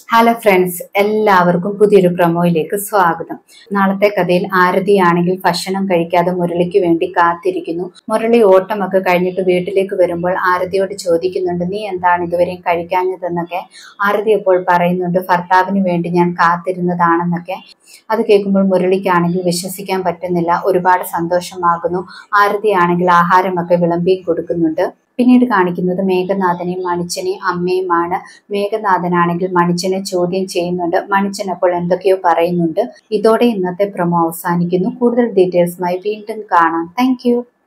hello friends എല്ലാവർക്കും പുതിയൊരു പ്രൊമോയിലേക്ക് സ്വാഗതം നാളത്തെ കഥയിൽ ആരതിയാണെങ്കിൽ ഭക്ഷണം കഴിക്കാതെ മുരളിക്ക് വേണ്ടി കാത്തിരിക്കുന്നു മുരളി ഓട്ടമൊക്കെ കഴിഞ്ഞിട്ട് വീട്ടിലേക്ക് വരുമ്പോൾ ആരതിയോട് ചോദിക്കുന്നുണ്ട് നീ എന്താണ് ഇതുവരെയും കഴിക്കാഞ്ഞതെന്നൊക്കെ ആരതി അപ്പോൾ പറയുന്നുണ്ട് ഭർത്താവിന് വേണ്ടി ഞാൻ കാത്തിരുന്നതാണെന്നൊക്കെ അത് കേൾക്കുമ്പോൾ മുരളിക്കാണെങ്കിൽ വിശ്വസിക്കാൻ പറ്റുന്നില്ല ഒരുപാട് സന്തോഷമാകുന്നു ആരതിയാണെങ്കിൽ ആഹാരമൊക്കെ വിളമ്പി കൊടുക്കുന്നുണ്ട് പിന്നീട് കാണിക്കുന്നത് മേഘനാഥനെയും മണിച്ചനെയും അമ്മയുമാണ് മേഘനാഥനാണെങ്കിൽ മണിച്ചനെ ചോദ്യം ചെയ്യുന്നുണ്ട് മണിച്ചൻ അപ്പോൾ എന്തൊക്കെയോ പറയുന്നുണ്ട് ഇതോടെ ഇന്നത്തെ പ്രൊമോ അവസാനിക്കുന്നു കൂടുതൽ ഡീറ്റെയിൽസുമായി വീണ്ടും കാണാം താങ്ക്